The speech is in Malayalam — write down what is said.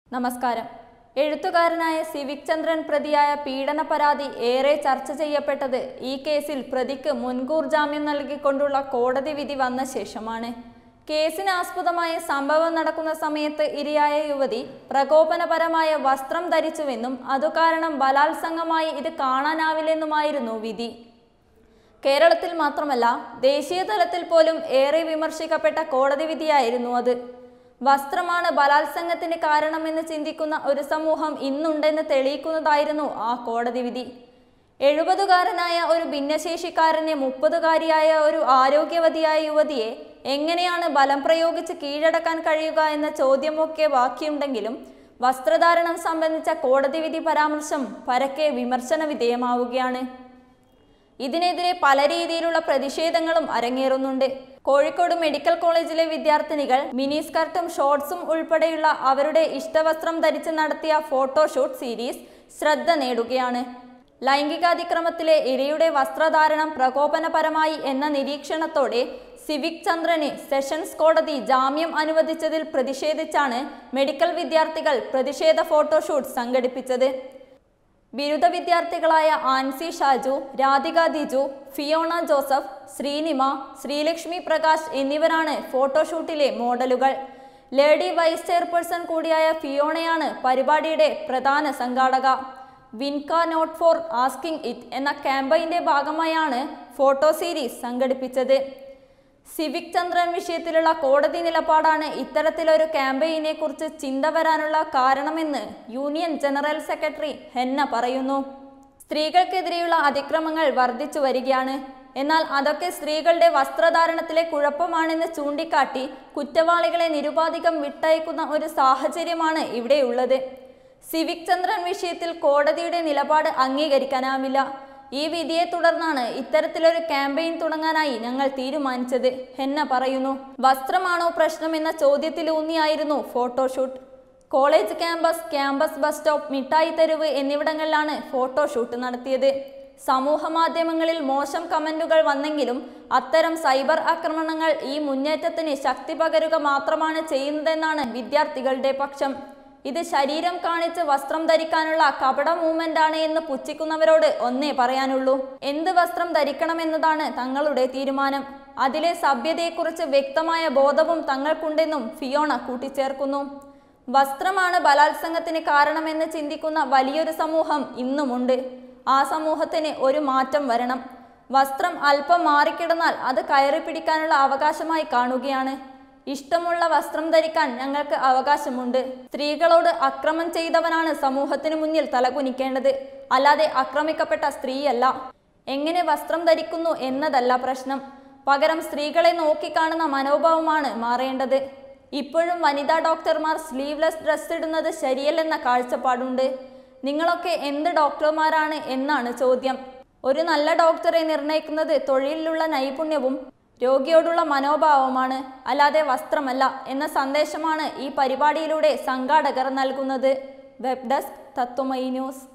നമസ്കാരം എഴുത്തുകാരനായ സിവിക് ചന്ദ്രൻ പ്രതിയായ പീഡന പരാതി ഏറെ ചർച്ച ചെയ്യപ്പെട്ടത് ഈ കേസിൽ പ്രതിക്ക് മുൻകൂർ ജാമ്യം നൽകിക്കൊണ്ടുള്ള കോടതി വിധി വന്ന ശേഷമാണ് കേസിന് ആസ്പദമായ സംഭവം നടക്കുന്ന സമയത്ത് ഇരയായ യുവതി പ്രകോപനപരമായ വസ്ത്രം ധരിച്ചുവെന്നും അതുകാരണം ബലാത്സംഗമായി ഇത് കാണാനാവില്ലെന്നുമായിരുന്നു വിധി കേരളത്തിൽ മാത്രമല്ല ദേശീയ തലത്തിൽ പോലും ഏറെ വിമർശിക്കപ്പെട്ട കോടതി വിധിയായിരുന്നു അത് വസ്ത്രമാണ് ബലാത്സംഗത്തിന് കാരണമെന്ന് ചിന്തിക്കുന്ന ഒരു സമൂഹം ഇന്നുണ്ടെന്ന് തെളിയിക്കുന്നതായിരുന്നു ആ കോടതി വിധി എഴുപതുകാരനായ ഒരു ഭിന്നശേഷിക്കാരനെ മുപ്പതുകാരിയായ ഒരു ആരോഗ്യവതിയായ യുവതിയെ എങ്ങനെയാണ് ബലം പ്രയോഗിച്ച് കീഴടക്കാൻ കഴിയുക എന്ന ചോദ്യമൊക്കെ ബാക്കിയുണ്ടെങ്കിലും വസ്ത്രധാരണം സംബന്ധിച്ച കോടതി വിധി പരാമർശം പരക്കെ വിമർശന വിധേയമാവുകയാണ് ഇതിനെതിരെ പല രീതിയിലുള്ള പ്രതിഷേധങ്ങളും അരങ്ങേറുന്നുണ്ട് കോഴിക്കോട് മെഡിക്കൽ കോളേജിലെ വിദ്യാർത്ഥിനികൾ മിനി സ്കർട്ടും ഷോർട്സും ഉൾപ്പെടെയുള്ള അവരുടെ ഇഷ്ടവസ്ത്രം ധരിച്ച് നടത്തിയ ഫോട്ടോഷൂട്ട് സീരീസ് ശ്രദ്ധ നേടുകയാണ് ലൈംഗികാതിക്രമത്തിലെ ഇരയുടെ വസ്ത്രധാരണം പ്രകോപനപരമായി എന്ന നിരീക്ഷണത്തോടെ സിവിക് ചന്ദ്രന് സെഷൻസ് കോടതി ജാമ്യം അനുവദിച്ചതിൽ പ്രതിഷേധിച്ചാണ് മെഡിക്കൽ വിദ്യാർത്ഥികൾ പ്രതിഷേധ ഫോട്ടോഷൂട്ട് സംഘടിപ്പിച്ചത് ബിരുദ വിദ്യാർത്ഥികളായ ആൻസി ഷാജു രാധിക ദിജു ഫിയോണ ജോസഫ് ശ്രീനിമ ശ്രീലക്ഷ്മി പ്രകാശ് എന്നിവരാണ് ഫോട്ടോഷൂട്ടിലെ മോഡലുകൾ ലേഡി വൈസ് ചെയർപേഴ്സൺ കൂടിയായ ഫിയോണയാണ് പരിപാടിയുടെ പ്രധാന സംഘാടക വിൻക നോട്ട് ഫോർ ആസ്കിംഗ് ഇറ്റ് എന്ന ക്യാമ്പയിന്റെ ഭാഗമായാണ് ഫോട്ടോ സീരീസ് സംഘടിപ്പിച്ചത് സിവിക് ചന്ദ്രൻ വിഷയത്തിലുള്ള കോടതി നിലപാടാണ് ഇത്തരത്തിലൊരു ക്യാമ്പയിനെ കുറിച്ച് ചിന്ത വരാനുള്ള കാരണമെന്ന് യൂണിയൻ ജനറൽ സെക്രട്ടറി ഹെന്ന പറയുന്നു സ്ത്രീകൾക്കെതിരെയുള്ള അതിക്രമങ്ങൾ വർദ്ധിച്ചു വരികയാണ് എന്നാൽ അതൊക്കെ സ്ത്രീകളുടെ വസ്ത്രധാരണത്തിലെ കുഴപ്പമാണെന്ന് ചൂണ്ടിക്കാട്ടി കുറ്റവാളികളെ നിരുപാധികം വിട്ടയക്കുന്ന ഒരു സാഹചര്യമാണ് ഇവിടെയുള്ളത് സിവിക് ചന്ദ്രൻ വിഷയത്തിൽ കോടതിയുടെ നിലപാട് അംഗീകരിക്കാനാവില്ല ഈ വിധിയെ തുടർന്നാണ് ഇത്തരത്തിലൊരു ക്യാമ്പയിൻ തുടങ്ങാനായി ഞങ്ങൾ തീരുമാനിച്ചത് ഹെന്ന പറയുന്നു വസ്ത്രമാണോ പ്രശ്നമെന്ന ചോദ്യത്തിലൂന്നിയായിരുന്നു photoshoot college campus campus bus stop മിഠായി തെരുവ് എന്നിവിടങ്ങളിലാണ് ഫോട്ടോഷൂട്ട് നടത്തിയത് സമൂഹ മാധ്യമങ്ങളിൽ മോശം കമന്റുകൾ വന്നെങ്കിലും അത്തരം സൈബർ ആക്രമണങ്ങൾ ഈ മുന്നേറ്റത്തിന് ശക്തി പകരുക മാത്രമാണ് ചെയ്യുന്നതെന്നാണ് വിദ്യാർത്ഥികളുടെ പക്ഷം ഇത് ശരീരം കാണിച്ച് വസ്ത്രം ധരിക്കാനുള്ള കപട മൂവ്മെന്റ് ആണ് എന്ന് പുച്ഛിക്കുന്നവരോട് ഒന്നേ പറയാനുള്ളൂ എന്ത് വസ്ത്രം ധരിക്കണമെന്നതാണ് തങ്ങളുടെ തീരുമാനം അതിലെ സഭ്യതയെക്കുറിച്ച് വ്യക്തമായ ബോധവും തങ്ങൾക്കുണ്ടെന്നും ഫിയോണ കൂട്ടിച്ചേർക്കുന്നു വസ്ത്രമാണ് ബലാത്സംഗത്തിന് കാരണമെന്ന് ചിന്തിക്കുന്ന വലിയൊരു സമൂഹം ഇന്നുമുണ്ട് ആ സമൂഹത്തിന് ഒരു മാറ്റം വരണം വസ്ത്രം അല്പം മാറിക്കിടന്നാൽ അത് കയറി പിടിക്കാനുള്ള അവകാശമായി കാണുകയാണ് ഇഷ്ടമുള്ള വസ്ത്രം ധരിക്കാൻ ഞങ്ങൾക്ക് അവകാശമുണ്ട് സ്ത്രീകളോട് അക്രമം ചെയ്തവനാണ് സമൂഹത്തിന് മുന്നിൽ തലകുനിക്കേണ്ടത് അല്ലാതെ ആക്രമിക്കപ്പെട്ട സ്ത്രീയല്ല എങ്ങനെ വസ്ത്രം ധരിക്കുന്നു എന്നതല്ല പ്രശ്നം പകരം സ്ത്രീകളെ നോക്കിക്കാണുന്ന മനോഭാവമാണ് മാറേണ്ടത് ഇപ്പോഴും വനിതാ ഡോക്ടർമാർ സ്ലീവ്ലെസ് ഡ്രസ് ഇടുന്നത് ശരിയല്ലെന്ന കാഴ്ചപ്പാടുണ്ട് നിങ്ങളൊക്കെ എന്ത് ഡോക്ടർമാരാണ് എന്നാണ് ചോദ്യം ഒരു നല്ല ഡോക്ടറെ നിർണ്ണയിക്കുന്നത് തൊഴിലിലുള്ള നൈപുണ്യവും രോഗിയോടുള്ള മനോഭാവമാണ് അല്ലാതെ വസ്ത്രമല്ല എന്ന സന്ദേശമാണ് ഈ പരിപാടിയിലൂടെ സംഘാടകർ നൽകുന്നത് വെബ് ഡെസ്ക് തത്വമൈ ന്യൂസ്